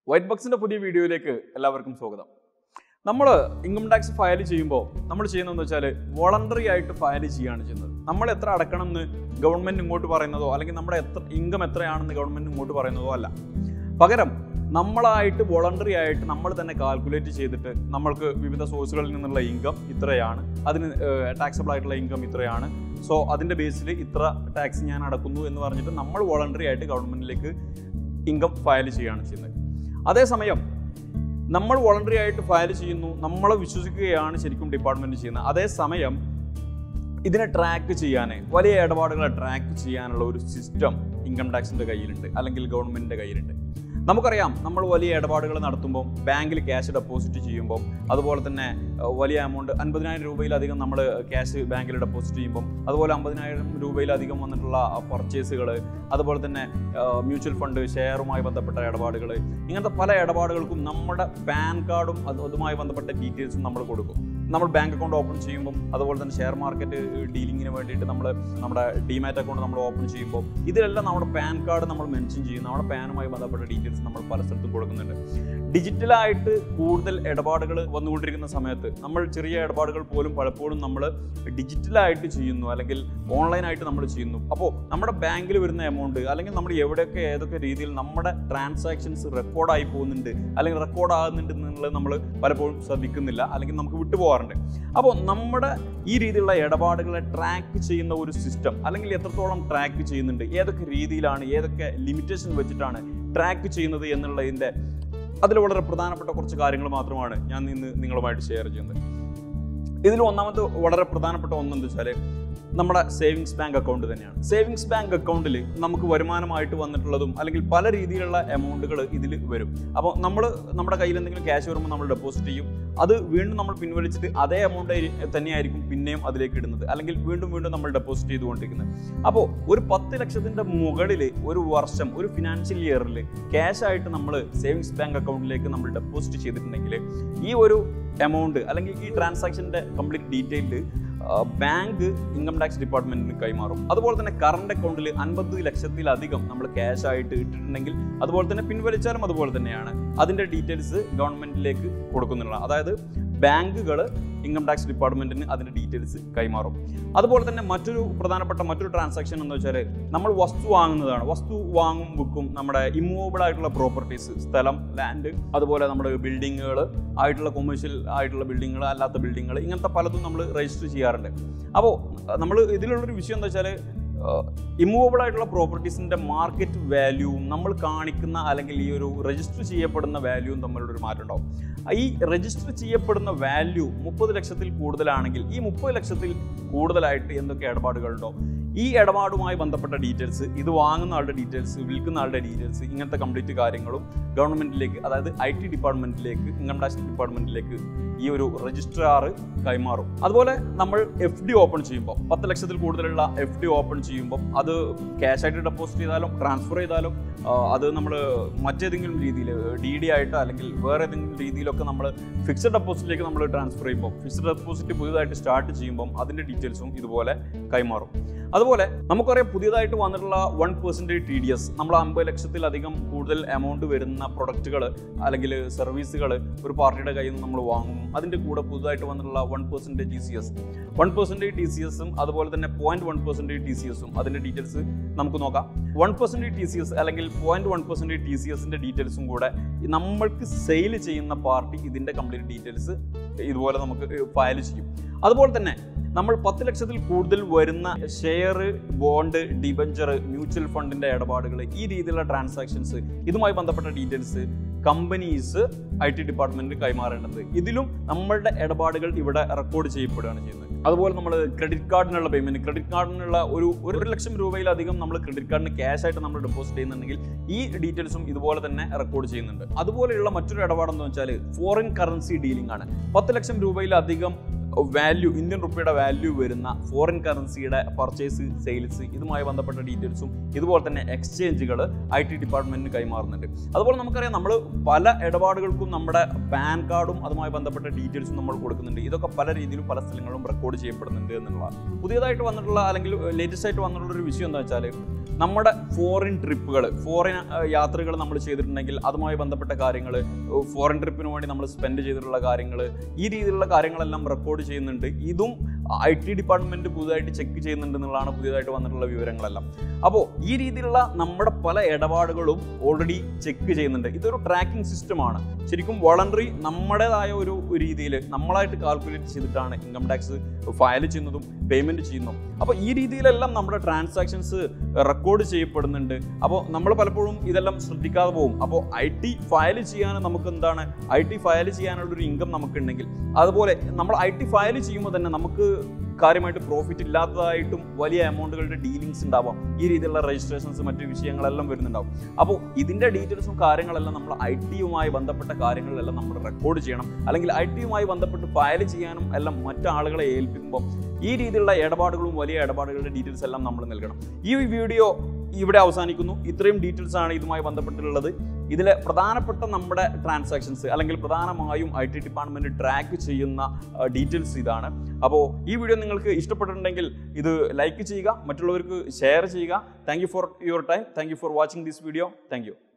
white ബോക്സിന്റെ പുതിയ വീഡിയോയിലേക്ക് എല്ലാവർക്കും സ്വാഗതം നമ്മൾ ഇൻകം ടാക്സ് ഫയൽ ചെയ്യുമ്പോൾ നമ്മൾ ചെയ്യുന്നതെന്ന് വെച്ചാൽ വോളണ്ടറി ആയിട്ട് ഫയൽ ചെയ്യുകയാണ് ചെയ്യുന്നത് നമ്മൾ എത്ര അടക്കണം എന്ന് ഗവൺമെന്റ് ഇങ്ങോട്ട് പറയുന്നതോ അല്ലെങ്കിൽ നമ്മുടെ എത്ര ഇൻകം എത്രയാണെന്ന് ഗവൺമെന്റ് ഇങ്ങോട്ട് പറയുന്നതോ അല്ല പകരം നമ്മളായിട്ട് വോളണ്ടറി ആയിട്ട് നമ്മൾ തന്നെ കാൽക്കുലേറ്റ് ചെയ്തിട്ട് നമ്മൾക്ക് വിവിധ സോഴ്സുകളിൽ നിന്നുള്ള ഇൻകം ഇത്രയാണ് അതിന് ടാക്സബിൾ ആയിട്ടുള്ള ഇൻകം ഇത്രയാണ് സോ അതിൻ്റെ ബേസിൽ ഇത്ര ടാക്സ് ഞാൻ അടക്കുന്നു എന്ന് പറഞ്ഞിട്ട് നമ്മൾ വോളണ്ടറി ആയിട്ട് ഗവൺമെന്റിലേക്ക് ഇൻകം ഫയൽ ചെയ്യുകയാണ് ചെയ്യുന്നത് അതേസമയം നമ്മൾ വോളണ്ടറി ആയിട്ട് ഫയൽ ചെയ്യുന്നു നമ്മളെ വിശ്വസിക്കുകയാണ് ശരിക്കും ഡിപ്പാർട്ട്മെന്റ് ചെയ്യുന്നത് അതേസമയം ഇതിനെ ട്രാക്ക് ചെയ്യാൻ വലിയ ഇടപാടുകളെ ട്രാക്ക് ചെയ്യാനുള്ള ഒരു സിസ്റ്റം ഇൻകം ടാക്സിന്റെ കയ്യിലുണ്ട് അല്ലെങ്കിൽ ഗവൺമെന്റിന്റെ കയ്യിലുണ്ട് നമുക്കറിയാം നമ്മൾ വലിയ ഇടപാടുകൾ നടത്തുമ്പോൾ ബാങ്കിൽ ക്യാഷ് ഡെപ്പോസിറ്റ് ചെയ്യുമ്പോൾ അതുപോലെ തന്നെ ഏഹ്, വലിയ എമൗണ്ട് അൻപതിനായിരം രൂപയിലധികം നമ്മൾ ക്യാഷ് ബാങ്കിൽ ഡെപ്പോസിറ്റ് ചെയ്യുമ്പോൾ അതുപോലെ അമ്പതിനായിരം രൂപയിലധികം വന്നിട്ടുള്ള പർച്ചേസുകൾ അതുപോലെ തന്നെ മ്യൂച്വൽ ഫണ്ട് ഷെയറുമായി ബന്ധപ്പെട്ട ഇടപാടുകൾ ഇങ്ങനത്തെ പല ഇടപാടുകൾക്കും നമ്മുടെ പാൻ കാർഡും അത് അതുമായി ബന്ധപ്പെട്ട ഡീറ്റെയിൽസും നമ്മൾ കൊടുക്കും നമ്മൾ ബാങ്ക് അക്കൗണ്ട് ഓപ്പൺ ചെയ്യുമ്പോൾ അതുപോലെ തന്നെ ഷെയർ മാർക്കറ്റ് ഡീലിങ്ങിന് വേണ്ടിയിട്ട് നമ്മൾ നമ്മുടെ ഡിമാറ്റ് അക്കൗണ്ട് നമ്മൾ ഓപ്പൺ ചെയ്യുമ്പോൾ ഇതിലെല്ലാം നമ്മുടെ പാൻ കാർഡ് നമ്മൾ മെൻഷൻ ചെയ്യും നമ്മുടെ പാനുമായി ബന്ധപ്പെട്ട ഡീറ്റെയിൽസ് നമ്മൾ പല സ്ഥലത്തും കൊടുക്കുന്നുണ്ട് ഡിജിറ്റലായിട്ട് കൂടുതൽ ഇടപാടുകൾ വന്നുകൊണ്ടിരിക്കുന്ന സമയത്ത് നമ്മൾ ചെറിയ ഇടപാടുകൾ പോലും പലപ്പോഴും നമ്മൾ ഡിജിറ്റലായിട്ട് ചെയ്യുന്നു അല്ലെങ്കിൽ ഓൺലൈനായിട്ട് നമ്മൾ ചെയ്യുന്നു അപ്പോൾ നമ്മുടെ ബാങ്കിൽ വരുന്ന എമൗണ്ട് അല്ലെങ്കിൽ നമ്മൾ എവിടെയൊക്കെ ഏതൊക്കെ രീതിയിൽ നമ്മുടെ ട്രാൻസാക്ഷൻസ് റെക്കോർഡായി പോകുന്നുണ്ട് അല്ലെങ്കിൽ റെക്കോർഡ് ആകുന്നുണ്ട് എന്നുള്ളത് നമ്മൾ പലപ്പോഴും ശ്രദ്ധിക്കുന്നില്ല അല്ലെങ്കിൽ നമുക്ക് വിട്ടുപോകാറുണ്ട് അപ്പോൾ നമ്മുടെ ഈ രീതിയിലുള്ള ഇടപാടുകളെ ട്രാക്ക് ചെയ്യുന്ന ഒരു സിസ്റ്റം അല്ലെങ്കിൽ എത്രത്തോളം ട്രാക്ക് ചെയ്യുന്നുണ്ട് ഏതൊക്കെ രീതിയിലാണ് ഏതൊക്കെ ലിമിറ്റേഷൻ വെച്ചിട്ടാണ് ട്രാക്ക് ചെയ്യുന്നത് എന്നുള്ളതിൻ്റെ അതിൽ വളരെ പ്രധാനപ്പെട്ട കുറച്ച് കാര്യങ്ങൾ മാത്രമാണ് ഞാൻ ഇന്ന് നിങ്ങളുമായിട്ട് ഷെയർ ചെയ്യുന്നത് ഇതിൽ ഒന്നാമത്തെ വളരെ പ്രധാനപ്പെട്ട ഒന്നെന്ന് വെച്ചാൽ നമ്മുടെ സേവിങ്സ് ബാങ്ക് അക്കൗണ്ട് തന്നെയാണ് സേവിങ്സ് ബാങ്ക് അക്കൗണ്ടിൽ നമുക്ക് വരുമാനമായിട്ട് വന്നിട്ടുള്ളതും അല്ലെങ്കിൽ പല രീതിയിലുള്ള എമൗണ്ടുകൾ ഇതിൽ വരും അപ്പോൾ നമ്മൾ നമ്മുടെ കയ്യിൽ എന്തെങ്കിലും ക്യാഷ് വരുമ്പോൾ നമ്മൾ ഡെപ്പോസിറ്റ് ചെയ്യും അത് വീണ്ടും നമ്മൾ പിൻവലിച്ചിട്ട് അതേ എമൗണ്ട് തന്നെയായിരിക്കും പിന്നെയും അതിലേക്ക് ഇടുന്നത് അല്ലെങ്കിൽ വീണ്ടും വീണ്ടും നമ്മൾ ഡെപ്പോസിറ്റ് ചെയ്തുകൊണ്ടിരിക്കുന്നത് അപ്പോൾ ഒരു പത്ത് ലക്ഷത്തിൻ്റെ മുകളിൽ ഒരു വർഷം ഒരു ഫിനാൻഷ്യൽ ഇയറിൽ ക്യാഷ് ആയിട്ട് നമ്മൾ സേവിങ്സ് ബാങ്ക് അക്കൗണ്ടിലേക്ക് നമ്മൾ ഡെപ്പോസിറ്റ് ചെയ്തിട്ടുണ്ടെങ്കിൽ ഈ ഒരു എമൗണ്ട് അല്ലെങ്കിൽ ഈ ട്രാൻസാക്ഷൻ്റെ complete detailed bank income tax ഡിപ്പാർട്ട്മെന്റിന് കൈമാറും അതുപോലെ തന്നെ കറണ്ട് അക്കൗണ്ടിൽ അൻപത് ലക്ഷത്തിലധികം നമ്മൾ ക്യാഷ് ആയിട്ട് ഇട്ടിട്ടുണ്ടെങ്കിൽ അതുപോലെ തന്നെ പിൻവലിച്ചാലും അതുപോലെ തന്നെയാണ് അതിന്റെ ഡീറ്റെയിൽസ് ഗവൺമെന്റിലേക്ക് കൊടുക്കുന്നുള്ള അതായത് ബാങ്കുകൾ ഇൻകം ടാക്സ് ഡിപ്പാർട്ട്മെന്റിന് അതിന്റെ ഡീറ്റെയിൽസ് കൈമാറും അതുപോലെ തന്നെ മറ്റൊരു പ്രധാനപ്പെട്ട മറ്റൊരു ട്രാൻസാക്ഷൻ എന്ന് വെച്ചാൽ നമ്മൾ വസ്തു വാങ്ങുന്നതാണ് വസ്തു വാങ്ങും വിൽക്കും നമ്മുടെ ഇമ്മൂവബിൾ ആയിട്ടുള്ള പ്രോപ്പർട്ടീസ് സ്ഥലം ലാൻഡ് അതുപോലെ നമ്മുടെ ബിൽഡിങ്ങുകൾ ആയിട്ടുള്ള കൊമേഴ്ഷ്യൽ ആയിട്ടുള്ള ബിൽഡിങ്ങുകൾ അല്ലാത്ത ബിൽഡിങ്ങുകൾ ഇങ്ങനത്തെ പലതും നമ്മൾ രജിസ്റ്റർ ചെയ്യാറുണ്ട് അപ്പോൾ നമ്മൾ ഇതിലുള്ളൊരു വിഷയം എന്താ വെച്ചാൽ ഇമ്മൂവബിൾ ആയിട്ടുള്ള പ്രോപ്പർട്ടീസിൻ്റെ മാർക്കറ്റ് വാല്യൂവും നമ്മൾ കാണിക്കുന്ന അല്ലെങ്കിൽ ഈ ഒരു രജിസ്റ്റർ ചെയ്യപ്പെടുന്ന വാല്യൂവും തമ്മിലുള്ളൊരു മാറ്റം ഉണ്ടാവും ഈ രജിസ്റ്റർ ചെയ്യപ്പെടുന്ന വാല്യൂ മുപ്പത് ലക്ഷത്തിൽ കൂടുതലാണെങ്കിൽ ഈ മുപ്പത് ലക്ഷത്തിൽ കൂടുതലായിട്ട് എന്തൊക്കെ ഇടപാടുകളുണ്ടോ ഈ ഇടപാടുമായി ബന്ധപ്പെട്ട ഡീറ്റെയിൽസ് ഇത് വാങ്ങുന്ന ആളുടെ ഡീറ്റെയിൽസ് വിൽക്കുന്ന ആളുടെ ഡീറ്റെയിൽസ് ഇങ്ങനത്തെ കംപ്ലീറ്റ് കാര്യങ്ങളും ഗവൺമെന്റിലേക്ക് അതായത് ഐ ടി ഡിപ്പാർട്ട്മെന്റിലേക്ക് ഇൻകം ടാക്സ് ഡിപ്പാർട്ട്മെന്റിലേക്ക് ഈ ഒരു രജിസ്ട്രാർ കൈമാറും അതുപോലെ നമ്മൾ എഫ് ഡി ഓപ്പൺ ചെയ്യുമ്പോൾ പത്ത് ലക്ഷത്തിൽ കൂടുതലുള്ള എഫ് ഡി ഓപ്പൺ ചെയ്യുമ്പോൾ അത് ക്യാഷ് ആയിട്ട് ഡെപ്പോസിറ്റ് ചെയ്താലും ട്രാൻസ്ഫർ ചെയ്താലും ആ, അത് നമ്മൾ മറ്റേതെങ്കിലും രീതിയിൽ ഡി ഡി ആയിട്ട് അല്ലെങ്കിൽ വേറെ ഏതെങ്കിലും രീതിയിലൊക്കെ നമ്മൾ ഫിക്സഡ് ഡെപ്പോസിറ്റിലേക്ക് നമ്മൾ ട്രാൻസ്ഫർ ചെയ്യുമ്പോൾ ഫിക്സഡ് ഡെപ്പോസിറ്റ് പുതിയതായിട്ട് സ്റ്റാർട്ട് ചെയ്യുമ്പോൾ അതിൻ്റെ ഡീറ്റെയിൽസും ഇതുപോലെ കൈമാറും അതുപോലെ നമുക്കറിയാം പുതിയതായിട്ട് വന്നിട്ടുള്ള one percentage T D S നമ്മൾ അമ്പത് ലക്ഷത്തിലധികം കൂടുതൽ എമൗണ്ട് വരുന്ന പ്രൊഡക്റ്റുകൾ അല്ലെങ്കിൽ സർവീസുകൾ ഒരു പാർട്ടിയുടെ കയ്യിൽ നിന്ന് നമ്മൾ വാങ്ങും അതിൻ്റെ കൂടെ പുതുതായിട്ട് വന്നിട്ടുള്ള one percentage T C S one percentage T C എസും അതുപോലെ തന്നെ point one percentage T C എസും അതിൻ്റെ ഡീറ്റെയിൽസ് നമുക്ക് നോക്കാം one percentage T C S അല്ലെങ്കിൽ point one percentage T C എസിൻ്റെ ഡീറ്റെയിൽസും കൂടെ ഈ നമ്മൾക്ക് സെയിൽ ചെയ്യുന്ന പാർട്ടി ഇതിൻ്റെ കംപ്ലീറ്റ് ഡീറ്റെയിൽസ് ഇതുപോലെ നമുക്ക് ഫയൽ ചെയ്യും അതുപോലെ തന്നെ നമ്മൾ പത്ത് ലക്ഷത്തിൽ കൂടുതൽ വരുന്ന ഷെയർ ബോണ്ട് ഡിബഞ്ചർ മ്യൂച്വൽ ഫണ്ടിന്റെ ഇടപാടുകൾ ഈ രീതിയിലുള്ള ട്രാൻസാക്ഷൻസ് ഇതുമായി ബന്ധപ്പെട്ട ഡീറ്റെയിൽസ് കമ്പനീസ് ഐ ടി ഡിപ്പാർട്ട്മെന്റിന് കൈമാറേണ്ടത് ഇതിലും നമ്മളുടെ ഇടപാടുകൾ ഇവിടെ റെക്കോർഡ് ചെയ്യപ്പെടുകയാണ് ചെയ്യുന്നത് അതുപോലെ നമ്മൾ ക്രെഡിറ്റ് കാർഡിനുള്ള പേയ്മെന്റ് ക്രെഡിറ്റ് കാർഡിനുള്ള ഒരു ഒരു ലക്ഷം രൂപയിലധികം നമ്മൾ ക്രെഡിറ്റ് കാർഡിന് ക്യാഷ് ആയിട്ട് നമ്മൾ ഡെപ്പോസിറ്റ് ചെയ്യുന്നുണ്ടെങ്കിൽ ഈ ഡീറ്റെയിൽസും ഇതുപോലെ തന്നെ റെക്കോർഡ് ചെയ്യുന്നുണ്ട് അതുപോലെയുള്ള മറ്റൊരു ഇടപാടെന്ന് വെച്ചാൽ ഫോറിൻ കറൻസി ഡീലിംഗ് ആണ് പത്ത് ലക്ഷം രൂപയിലധികം വാല്യൂ ഇന്ത്യൻ റുപ്പിയുടെ വാല്യൂ വരുന്ന ഫോറിൻ കറൻസിയുടെ പർച്ചേസ് സെയിൽസ് ഇതുമായി ബന്ധപ്പെട്ട ഡീറ്റെയിൽസും ഇതുപോലെ തന്നെ എക്സ്ചേഞ്ചുകൾ ഐ ടി ഡിപ്പാർട്ട്മെന്റിന് കൈമാറുന്നുണ്ട് അതുപോലെ നമുക്കറിയാം നമ്മൾ പല ഇടപാടുകൾക്കും നമ്മുടെ പാൻ കാർഡും അതുമായി ബന്ധപ്പെട്ട ഡീറ്റെയിൽസും നമ്മൾ കൊടുക്കുന്നുണ്ട് ഇതൊക്കെ പല രീതിയിലും പല സ്ഥലങ്ങളിലും റെക്കോർഡ് ചെയ്യപ്പെടുന്നുണ്ട് എന്നുള്ളതാണ് പുതിയതായിട്ട് വന്നിട്ടുള്ള അല്ലെങ്കിൽ ലേറ്റസ്റ്റ് ആയിട്ട് വന്നിട്ടുള്ള ഒരു വിഷയം എന്താ വെച്ചാൽ നമ്മുടെ ഫോറിൻ ട്രിപ്പുകൾ ഫോറിൻ യാത്രകൾ നമ്മൾ ചെയ്തിട്ടുണ്ടെങ്കിൽ അതുമായി ബന്ധപ്പെട്ട കാര്യങ്ങൾ ഫോറിൻ ട്രിപ്പിന് വേണ്ടി നമ്മൾ സ്പെൻഡ് ചെയ്തിട്ടുള്ള കാര്യങ്ങൾ ഈ രീതിയിലുള്ള കാര്യങ്ങളെല്ലാം റെക്കോർഡ് ചെയ്യുന്നുണ്ട് ഇതും ഐ ടി ഡിപ്പാർട്ട്മെന്റ് പുതുതായിട്ട് ചെക്ക് ചെയ്യുന്നുണ്ട് എന്നുള്ളതാണ് പുതിയതായിട്ട് വന്നിട്ടുള്ള വിവരങ്ങളെല്ലാം അപ്പോൾ ഈ രീതിയിലുള്ള നമ്മുടെ പല ഇടപാടുകളും ഓൾറെഡി ചെക്ക് ചെയ്യുന്നുണ്ട് ഇതൊരു ട്രാക്കിംഗ് സിസ്റ്റമാണ് ശരിക്കും വോളണ്ടറി നമ്മുടേതായ ഒരു രീതിയിൽ നമ്മളായിട്ട് കാൽക്കുലേറ്റ് ചെയ്തിട്ടാണ് ഇൻകം ടാക്സ് ഫയൽ ചെയ്യുന്നതും പേയ്മെന്റ് ചെയ്യുന്നതും അപ്പോൾ ഈ രീതിയിലെല്ലാം നമ്മുടെ ട്രാൻസാക്ഷൻസ് റെക്കോർഡ് ചെയ്യപ്പെടുന്നുണ്ട് അപ്പോൾ നമ്മൾ പലപ്പോഴും ഇതെല്ലാം ശ്രദ്ധിക്കാതെ പോകും അപ്പോൾ ഐ ടി ഫയൽ ചെയ്യാൻ നമുക്ക് എന്താണ് ഐ ടി ഫയൽ ചെയ്യാനുള്ള ഒരു ഇൻകം നമുക്കുണ്ടെങ്കിൽ അതുപോലെ നമ്മൾ ഐ ടി ഫയൽ ചെയ്യുമ്പോൾ തന്നെ നമുക്ക് കാര്യമായിട്ട് പ്രോഫിറ്റ് ഇല്ലാത്തതായിട്ടും വലിയ എമൗണ്ടുകളുടെ ഡീലിങ്സ് ഉണ്ടാവാം ഈ രീതിയിലുള്ള രജിസ്ട്രേഷൻസ് മറ്റു വിഷയങ്ങളെല്ലാം വരുന്നുണ്ടാവും അപ്പോൾ ഇതിൻ്റെ ഡീറ്റെയിൽസും കാര്യങ്ങളെല്ലാം നമ്മൾ ഐ ടിയുമായി ബന്ധപ്പെട്ട കാര്യങ്ങളിലെല്ലാം നമ്മൾ റെക്കോർഡ് ചെയ്യണം അല്ലെങ്കിൽ ഐ ടിയുമായി ബന്ധപ്പെട്ട് ഫയൽ ചെയ്യാനും എല്ലാം മറ്റാളുകളെ ഏൽപ്പിക്കുമ്പോൾ ഈ രീതിയിലുള്ള ഇടപാടുകളും വലിയ ഇടപാടുകളുടെ ഡീറ്റെയിൽസ് എല്ലാം നമ്മൾ നൽകണം ഈ വീഡിയോ ഇവിടെ അവസാനിക്കുന്നു ഇത്രയും ഡീറ്റെയിൽസ് ആണ് ഇതുമായി ബന്ധപ്പെട്ടുള്ളത് ഇതിലെ പ്രധാനപ്പെട്ട നമ്മുടെ ട്രാൻസാക്ഷൻസ് അല്ലെങ്കിൽ പ്രധാനമായും ഐ ടി ഡിപ്പാർട്ട്മെന്റ് ട്രാക്ക് ചെയ്യുന്ന ഡീറ്റെയിൽസ് ഇതാണ് അപ്പോൾ ഈ വീഡിയോ നിങ്ങൾക്ക് ഇഷ്ടപ്പെട്ടിട്ടുണ്ടെങ്കിൽ ഇത് ലൈക്ക് ചെയ്യുക മറ്റുള്ളവർക്ക് ഷെയർ ചെയ്യുക thank you for your time thank you for watching this video thank U